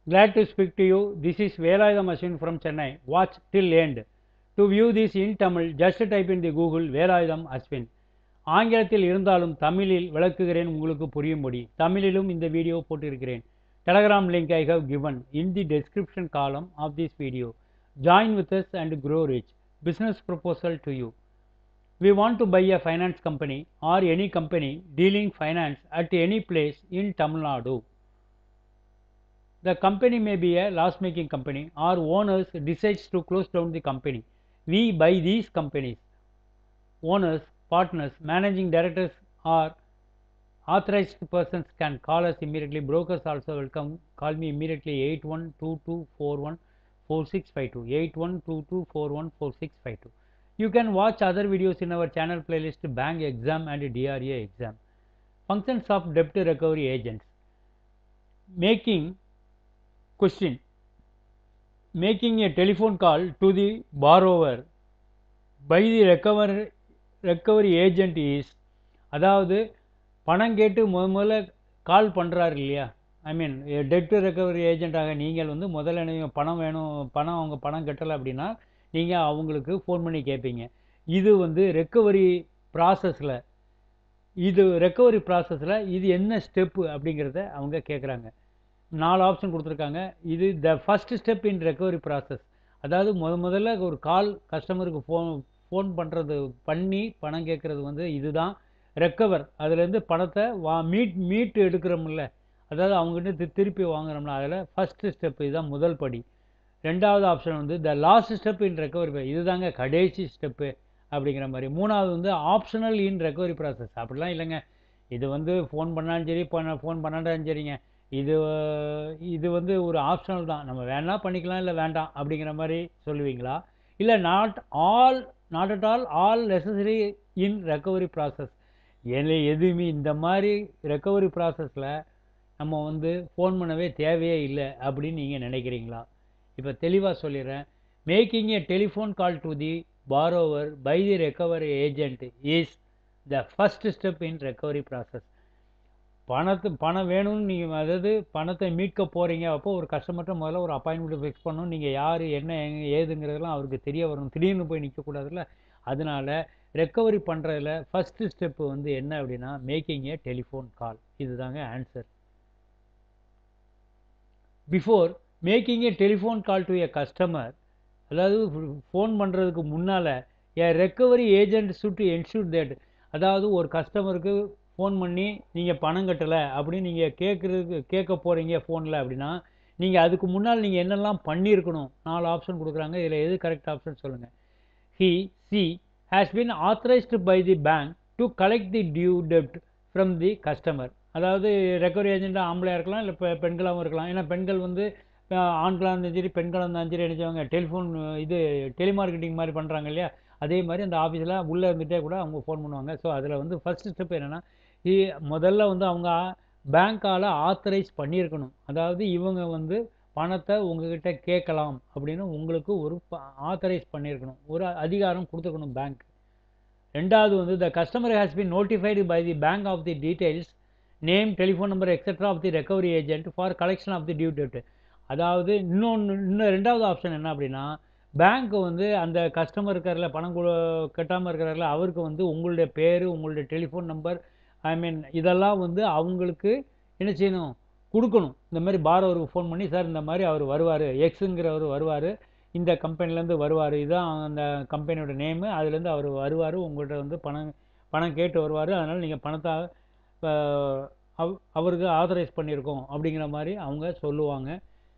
Glad to speak to you. This is Velayudham Ashwin from Chennai. Watch till end. To view this in Tamil, just type in the Google Velayudham Ashwin. ஆங்கிலத்தில் இருந்தாலும் தமிழில் விளக்குகிறேன் உங்களுக்கு புரியும்படி தமிழிலும் இந்த video போட்டிருக்கிறேன் Telegram link I have given in the description column of this video. Join with us and grow rich. Business proposal to you. We want to buy a finance company or any company dealing finance at any place in Tamil Nadu. The company may be a loss making company or owners decides to close down the company. We buy these companies. Owners, partners, managing directors or authorized persons can call us immediately. Brokers also welcome. Call me immediately 8122414652. 8122414652. You can watch other videos in our channel playlist Bank Exam and DRA Exam. Functions of Debt Recovery Agents. Making question making a telephone call to the borrower by the recover recovery agent is அதாவது பணம் கேட்டு முத முதல்ல கால் பண்ணுறாரு இல்லையா ஐ மீன் dead recovery ஏஜென்ட்டாக நீங்கள் வந்து முதல்ல நீங்கள் பணம் வேணும் பணம் அவங்க பணம் கட்டலை அப்படின்னா நீங்கள் அவங்களுக்கு ஃபோன் பண்ணி கேட்பீங்க இது வந்து ரெக்கவரி ப்ராசஸில் இது ரெக்கவரி ப்ராசஸில் இது என்ன ஸ்டெப்பு அப்படிங்கிறத அவங்க கேட்குறாங்க நாலு ஆப்ஷன் கொடுத்துருக்காங்க இது the first step in recovery process அதாவது முத முதல்ல ஒரு கால் கஸ்டமருக்கு ஃபோன் ஃபோன் பண்ணுறது பண்ணி பணம் கேட்குறது வந்து இதுதான் ரெக்கவர் அதுலேருந்து பணத்தை வா மீட் மீட்டு எடுக்கிறோம்ல அதாவது அவங்ககிட்ட தி- திருப்பி வாங்குறோம்ல அதில் ஃபஸ்ட்டு ஸ்டெப் இதுதான் முதல் படி ரெண்டாவது ஆப்ஷன் வந்து the last step in recovery இதுதாங்க கடைசி ஸ்டெப்பு அப்படிங்கிற மாதிரி மூணாவது வந்து ஆப்ஷனல் இன் ரெக்கவரி ப்ராசஸ் அப்படிலாம் இல்லைங்க இது வந்து ஃபோன் பண்ணாலும் சரி பண்ண ஃபோன் பண்ணாலும் சரிங்க இது இது வந்து ஒரு ஆப்ஷனல் தான் நம்ம வேணா பண்ணிக்கலாம் இல்லை வேண்டாம் அப்படிங்கிற மாதிரி சொல்லுவீங்களா இல்லை not all not at all all necessary in recovery process எது எதுவுமே இந்த மாதிரி ரெக்கவரி ப்ராசஸில் நம்ம வந்து ஃபோன் பண்ணவே தேவையே இல்லை அப்படின்னு நீங்கள் நினைக்கிறீங்களா இப்போ தெளிவாக சொல்லிடுறேன் making a telephone call to the borrower by the recovery agent is the first step in recovery process பணத்து பணம் வேணும்னு நீங்கள் அதாவது பணத்தை மீட்க போகிறீங்க அப்போ ஒரு கஸ்டமர்கிட்ட முதல்ல ஒரு அப்பாயின்மெண்ட் ஃபிக்ஸ் பண்ணணும் நீங்கள் யார் என்ன எங்க ஏதுங்கிறதெல்லாம் அவருக்கு தெரிய வரணும் திடீர்னு போய் நிற்கக்கூடாதுல்ல அதனால ரெக்கவரி பண்ணுறதுல ஃபஸ்ட்டு ஸ்டெப்பு வந்து என்ன அப்படின்னா மேக்கிங் ஏ டெலிஃபோன் கால் இதுதாங்க answer before making a telephone call to a customer அதாவது ஃபோன் பண்ணுறதுக்கு முன்னால் a recovery agent should ensure that அதாவது ஒரு கஸ்டமருக்கு ஃபோன் பண்ணி நீங்கள் பணம் கட்டலை அப்படின்னு நீங்கள் கேட்குறதுக்கு கேட்க போகிறீங்க ஃபோனில் அப்படின்னா நீங்கள் அதுக்கு முன்னால் நீங்கள் என்னெல்லாம் பண்ணியிருக்கணும் நாலு ஆப்ஷன் கொடுக்குறாங்க இதில் எது கரெக்ட் ஆப்ஷன் சொல்லுங்கள் he she has been authorized by the bank to collect the due debt from the customer அதாவது ரெக்கவரி ஏஜென்ட்டாக ஆம்பளையாக இருக்கலாம் இல்லை பெ பெண்களாகவும் இருக்கலாம் ஏன்னா பெண்கள் வந்து அஹ், ஆண்களாக இருந்தாலும் சரி பெண்களாக இருந்தாலும் சரி நினச்சவங்க டெலிஃபோன் இது டெலிமார்க்கெட்டிங் மாதிரி பண்ணுறாங்க இல்லையா அதே மாதிரி அந்த ஆஃபீஸில் உள்ளே இருந்துகிட்டே கூட அவங்க ஃபோன் பண்ணுவாங்க ஸோ அதில் வந்து ஃபஸ்ட்டு ஸ்டெப் என்னென்னா முதல்ல வந்து அவங்க பேங்க்கால் ஆத்தரைஸ் பண்ணியிருக்கணும் அதாவது இவங்க வந்து பணத்தை உங்ககிட்ட கேட்கலாம் அப்படின்னு உங்களுக்கு ஒரு ஆத்தரைஸ் பண்ணியிருக்கணும் ஒரு அதிகாரம் கொடுத்துருக்கணும் பேங்க் ரெண்டாவது வந்து the customer has been notified by the bank of the details name telephone number etcetera of the recovery agent for collection of the due டெப்ட் அதாவது இன்னொன்று இன்னும் ரெண்டாவது ஆப்ஷன் என்ன அப்படின்னா பேங்க் வந்து அந்த கஸ்டமர் இருக்கிறதுல பணம் கொடு கட்டாமல் இருக்கிறதுல அவருக்கு வந்து உங்களுடைய பேர் உங்களுடைய டெலிஃபோன் நம்பர் ஐ மீன் இதெல்லாம் வந்து அவங்களுக்கு என்ன செய்யணும் கொடுக்கணும் இந்த மாதிரி பாரோவருக்கு ஃபோன் பண்ணி சார் இந்த மாதிரி அவர் வருவார் எக்ஸுங்கிறவர் வருவார் இந்த கம்பெனிலேருந்து வருவார் இதுதான் அந்த கம்பெனியோட நேமு அதுலேருந்து அவர் வருவார் உங்கள்கிட்ட வந்து பணம் பணம் கேட்டு வருவார் அதனால் நீங்கள் பணத்தை அஹ், அவ- அவருக்கு ஆதரைஸ் பண்ணியிருக்கோம் அப்படிங்கிற மாதிரி அவங்க சொல்லுவாங்க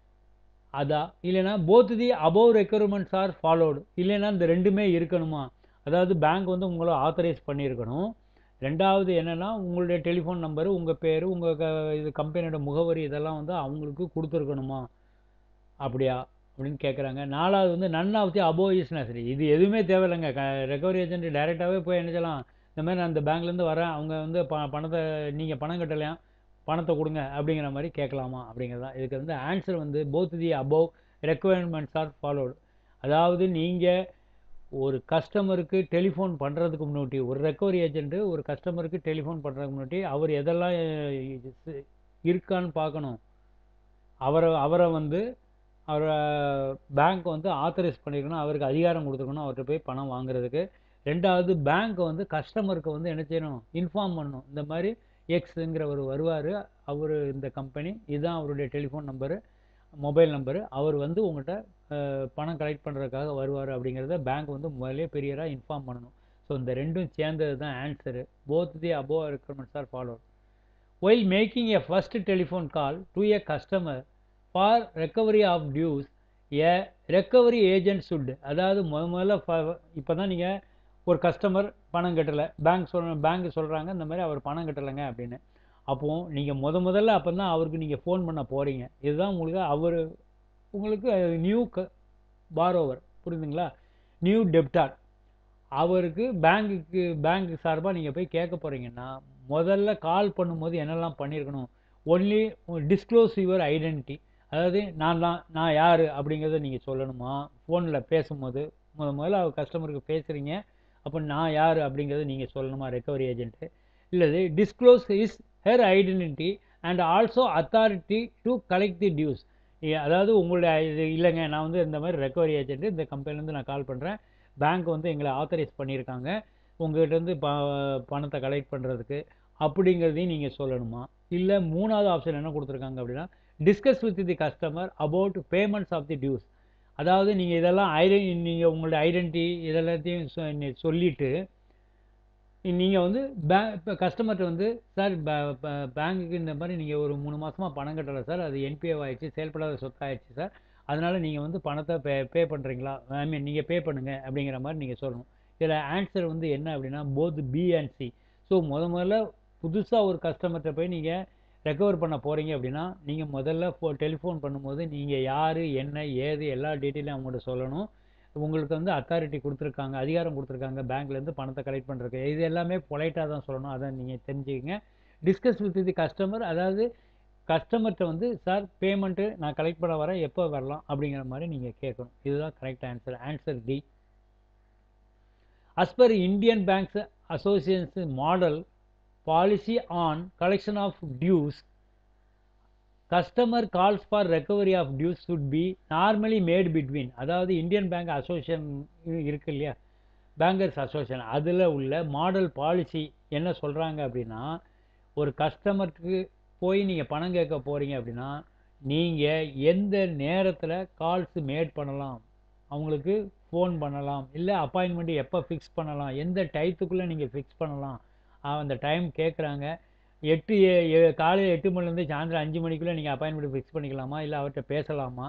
அதான் இல்லைன்னா both the above requirements are followed இல்லைன்னா இந்த ரெண்டுமே இருக்கணுமா அதாவது பேங்க் வந்து உங்களை ஆத்தரைஸ் பண்ணியிருக்கணும் ரெண்டாவது என்னென்னா உங்களுடைய டெலிஃபோன் நம்பரு உங்கள் பேர் உங்கள் க இது கம்பெனியோட முகவரி இதெல்லாம் வந்து அவங்களுக்கு கொடுத்துருக்கணுமா அப்படியா அப்படின்னு கேட்குறாங்க நாலாவது வந்து none of the above is necessary இது எதுவுமே தேவையில்லைங்க க ரெக்கவரி ஏஜென்ட் டைரெக்டாகவே போய் என்ன செய்யலாம் இந்த மாதிரி நான் இந்த பேங்க்லேருந்து வரேன் அவங்க வந்து ப பணத்தை நீங்கள் பணம் கட்டலையா பணத்தை கொடுங்க அப்படிங்கிற மாதிரி கேட்கலாமா அப்படிங்கிறது தான் இதுக்கு வந்து ஆன்சர் வந்து both the above requirements are followed அதாவது நீங்கள் ஒரு கஸ்டமருக்கு டெலிஃபோன் பண்ணுறதுக்கு முன்னாடி ஒரு ரெக்கவரி ஏஜென்ட்டு ஒரு கஸ்டமருக்கு டெலிஃபோன் பண்ணுறதுக்கு முன்னாடி அவர் எதெல்லாம் அஹ், இது இருக்கான்னு பார்க்கணும் அவரை அவரை வந்து அவரை பேங்க் வந்து ஆத்தரைஸ் பண்ணியிருக்கணும் அவருக்கு அதிகாரம் கொடுத்துருக்கணும் அவர்கிட்ட போய் பணம் வாங்குறதுக்கு ரெண்டாவது பேங்க் வந்து கஸ்டமருக்கு வந்து என்ன செய்யணும் இன்ஃபார்ம் பண்ணணும் இந்த மாதிரி எக்ஸுங்கிறவர் வருவார் அவர் இந்த கம்பெனி இதுதான் அவருடைய டெலிஃபோன் நம்பரு மொபைல் நம்பரு அவர் வந்து உங்கள்கிட்ட அஹ், பணம் கலெக்ட் பண்ணுறதுக்காக வருவார் அப்படிங்கிறத பேங்க் வந்து முதலே பெரியராக இன்ஃபார்ம் பண்ணணும் ஸோ இந்த ரெண்டும் சேர்ந்தது தான் answer both the above requirements are follow while making a first telephone call to a customer for recovery of dues a recovery agent should அதாவது முத முதல்ல இப்போ தான் நீங்கள் ஒரு கஸ்டமர் பணம் கட்டலை பேங்க் சொல் பேங்க் சொல்கிறாங்க இந்த மாதிரி அவர் பணம் கட்டலைங்க அப்படின்னு அப்போது நீங்கள் முத முதல்ல அப்போ தான் அவருக்கு நீங்கள் ஃபோன் பண்ண போகிறீங்க இதுதான் உங்களுக்கு அவர் உங்களுக்கு நியூ க பாரோவர் புரியுதுங்களா நியூ டெப்டார் அவருக்கு பேங்க்குக்கு பேங்க் சார்பாக நீங்கள் போய் கேட்க போகிறீங்கன்னா முதல்ல கால் பண்ணும்போது என்னெல்லாம் பண்ணியிருக்கணும் ஒன்லி டிஸ்க்ளோஸ் யுவர் ஐடென்டிட்டி அதாவது நான் தான் நான் யார் அப்படிங்கிறத நீங்கள் சொல்லணுமா ஃபோனில் பேசும்போது முத முதல்ல அவர் கஸ்டமருக்கு பேசுகிறீங்க அப்போ நான் யார் அப்படிங்கிறத நீங்கள் சொல்லணுமா ரெக்கவரி ஏஜென்ட்டு இல்லது disclose is her identity and also authority to collect the dues அதாவது உங்களுடைய இது இல்லைங்க நான் வந்து இந்த மாதிரி ரெக்கவரி ஏஜென்ட்டு இந்த கம்பெனிலேருந்து நான் கால் பண்ணுறேன் பேங்க் வந்து எங்களை ஆத்தரைஸ் பண்ணியிருக்காங்க உங்கள்கிட்டருந்து ப பணத்தை கலெக்ட் பண்ணுறதுக்கு அப்படிங்கிறதையும் நீங்கள் சொல்லணுமா இல்லை மூணாவது ஆப்ஷன் என்ன கொடுத்துருக்காங்க அப்படின்னா discuss with the customer about payments of the dues அதாவது நீங்கள் இதெல்லாம் ஐடென் நீங்கள் உங்களுடைய ஐடென்டிட்டி இதெல்லாத்தையும் சொ- நீ சொல்லிட்டு நீங்கள் வந்து பே இப்போ கஸ்டமர்கிட்ட வந்து சார் பேங்க்குக்கு இந்த மாதிரி நீங்கள் ஒரு மூணு மாதமாக பணம் கட்டலை சார் அது என்பிஏ ஆயிடுச்சு செயல்படாத சொத்தாயிடுச்சு சார் அதனால் நீங்கள் வந்து பணத்தை பே பே பண்ணுறீங்களா ஐ மீன் நீங்கள் பே பண்ணுங்க அப்படிங்கிற மாதிரி நீங்கள் சொல்லணும் இதில் ஆன்சர் வந்து என்ன அப்படின்னா both B and C so முத முதல்ல புதுசாக ஒரு கஸ்டமர்கிட்ட போய் நீங்கள் ரெக்கவர் பண்ண போகிறீங்க அப்படின்னா நீங்கள் முதல்ல ஃபோ டெலிஃபோன் பண்ணும்போது நீங்கள் யார் என்ன ஏது எல்லா டீட்டெயிலும் அவங்கள்ட்ட சொல்லணும் உங்களுக்கு வந்து அத்தாரிட்டி கொடுத்துருக்காங்க அதிகாரம் கொடுத்துருக்காங்க பேங்க்லேருந்து பணத்தை கலெக்ட் பண்ணுறதுக்கு இது எல்லாமே பொலைட்டாக தான் சொல்லணும் அதை நீங்கள் தெரிஞ்சுக்கங்க டிஸ்கஸ் வித் தி கஸ்டமர் அதாவது கஸ்டமர்கிட்ட வந்து சார் பேமெண்ட்டு நான் கலெக்ட் பண்ண வரேன் எப்போ வரலாம் அப்படிங்கிற மாதிரி நீங்கள் கேட்கணும் இதுதான் correct answer answer D as per Indian Banks Association model policy on collection of dues, customer calls for recovery of dues should be normally made between அதாவது இந்தியன் பேங்க் அசோசியேஷன் இருக்கு இல்லையா பேங்கர்ஸ் அசோசியேஷன் அதில் உள்ள model policy என்ன சொல்கிறாங்க அப்படின்னா ஒரு கஸ்டமருக்கு போய் நீங்கள் பணம் கேட்க போகிறீங்க அப்படின்னா நீங்கள் எந்த நேரத்தில் கால்ஸ் மேட் பண்ணலாம் அவங்களுக்கு ஃபோன் பண்ணலாம் இல்லை அப்பாயின்மெண்ட் எப்போ ஃபிக்ஸ் பண்ணலாம் எந்த டயத்துக்குள்ளே நீங்கள் ஃபிக்ஸ் பண்ணலாம் அஹ் அந்த டைம் கேட்குறாங்க எட்டு ஏ- ஏ- காலையில் எட்டு மணிலேருந்து சாயந்தரம் அஞ்சு மணிக்குள்ளே நீங்கள் அப்பாயின்மெண்ட் ஃபிக்ஸ் பண்ணிக்கலாமா இல்லை அவர்கிட்ட பேசலாமா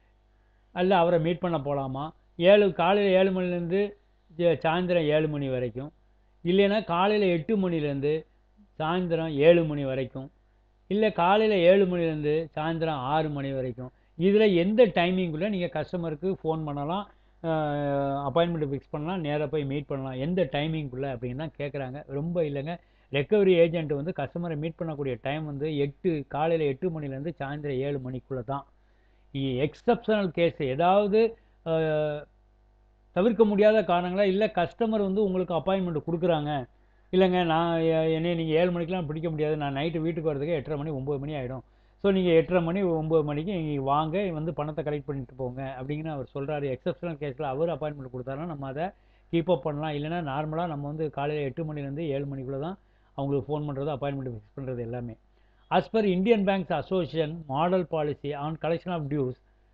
அல்ல அவரை மீட் பண்ண போகலாமா ஏழு காலையில் ஏழு மணிலேருந்து சாயந்தரம் ஏழு மணி வரைக்கும் இல்லைன்னா காலையில் எட்டு மணிலேருந்து சாயந்தரம் ஏழு மணி வரைக்கும் இல்லை காலையில் ஏழு மணிலேருந்து சாயந்தரம் ஆறு மணி வரைக்கும் இதில் எந்த டைமிங்குள்ளே நீங்கள் கஸ்டமருக்கு ஃபோன் பண்ணலாம் அப்பாயின்மெண்ட் ஃபிக்ஸ் பண்ணலாம் நேராக போய் மீட் பண்ணலாம் எந்த டைமிங்குள்ளே அப்படின்னு தான் கேட்குறாங்க ரொம்ப இல்லைங்க ரெக்கவரி ஏஜென்ட் வந்து கஸ்டமரை மீட் பண்ணக்கூடிய டைம் வந்து எட்டு காலையில் எட்டு மணிலேருந்து சாயந்தரம் ஏழு மணிக்குள்ளே தான் எக்ஸப்ஷனல் கேஸ் ஏதாவது அஹ், தவிர்க்க முடியாத காரணங்களா இல்லை கஸ்டமர் வந்து உங்களுக்கு அப்பாயின்மெண்ட் கொடுக்குறாங்க இல்லைங்க நான் எ- என்னைய நீங்கள் ஏழு மணிக்கெலாம் பிடிக்க முடியாது நான் நைட்டு வீட்டுக்கு வரதுக்கு எட்டரை மணி ஒம்பது மணி ஆகிடும் ஸோ நீங்கள் எட்டரை மணி ஒம்பது மணிக்கு இங்கே வாங்க வந்து பணத்தை கலெக்ட் பண்ணிட்டு போங்க அப்படிங்கன்னு அவர் சொல்கிறாரு எக்ஸப்ஷனல் கேஸில் அவர் அப்பாயின்மெண்ட் கொடுத்தாருன்னா நம்ம அதை கீப் அப் பண்ணலாம் இல்லைன்னா நார்மலாக நம்ம வந்து காலையில் எட்டு மணிலேருந்து ஏழு மணிக்குள்ளே தான் அவங்களுக்கு ஃபோன் பண்ணுறது அப்பாயின்மெண்ட் ஃபிக்ஸ் பண்ணுறது எல்லாமே as per Indian banks association model policy on collection of dues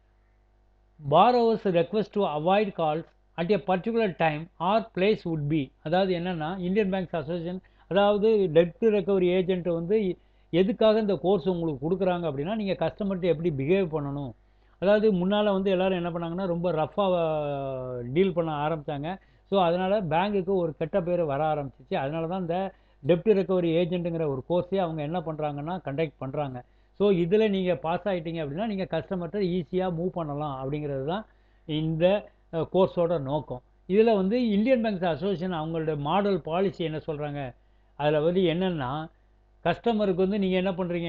borrowers request to avoid calls at a particular time or place would be அதாவது என்னன்னா இந்தியன் பேங்க்ஸ் அசோசியேஷன் அதாவது டெப்ட் ரெக்கவரி ஏஜென்ட் வந்து எதுக்காக இந்த course உங்களுக்கு கொடுக்குறாங்க அப்படின்னா நீங்கள் கஸ்டமர்கிட்ட எப்படி பிஹேவ் பண்ணணும் அதாவது முன்னால் வந்து எல்லாரும் என்ன பண்ணாங்கன்னா ரொம்ப ரஃப்பாக டீல் பண்ண ஆரம்பித்தாங்க ஸோ அதனால் பேங்க்குக்கு ஒரு கெட்ட பேர் வர ஆரம்பிச்சிச்சு அதனால தான் இந்த டெப்ட் ரெக்கவரி ஏஜென்ட்டுங்கிற ஒரு கோர்ஸே அவங்க என்ன பண்ணுறாங்கன்னா கண்டக்ட் பண்ணுறாங்க ஸோ இதில் நீங்கள் பாஸ் ஆகிட்டீங்க அப்படின்னா நீங்கள் கஸ்டமர்கிட்ட ஈஸியாக மூவ் பண்ணலாம் அப்படிங்கிறது தான் இந்த கோர்ஸோட நோக்கம் இதில் வந்து இந்தியன் பேங்க்ஸ் அசோசியேஷன் அவங்களோட மாடல் பாலிசி என்ன சொல்கிறாங்க அதில் வந்து என்னென்னா கஸ்டமருக்கு வந்து நீங்கள் என்ன பண்ணுறீங்க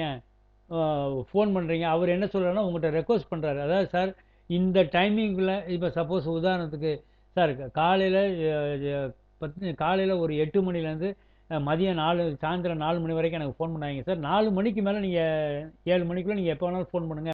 ஃபோன் பண்ணுறீங்க அவர் என்ன சொல்கிறாருன்னா உங்கள்கிட்ட ரெக்வஸ்ட் பண்ணுறாரு அதாவது சார் இந்த டைமிங்கில் இப்போ சப்போஸ் உதாரணத்துக்கு சார் காலையில் பத்து காலையில் ஒரு எட்டு மணிலேருந்து மதியம் நாலு சாயந்தரம் நாலு மணி வரைக்கும் எனக்கு ஃபோன் பண்ணாங்க சார் நாலு மணிக்கு மேலே நீங்கள் ஏழு மணிக்குள்ளே நீங்கள் எப்போ வேணாலும் ஃபோன் பண்ணுங்கள்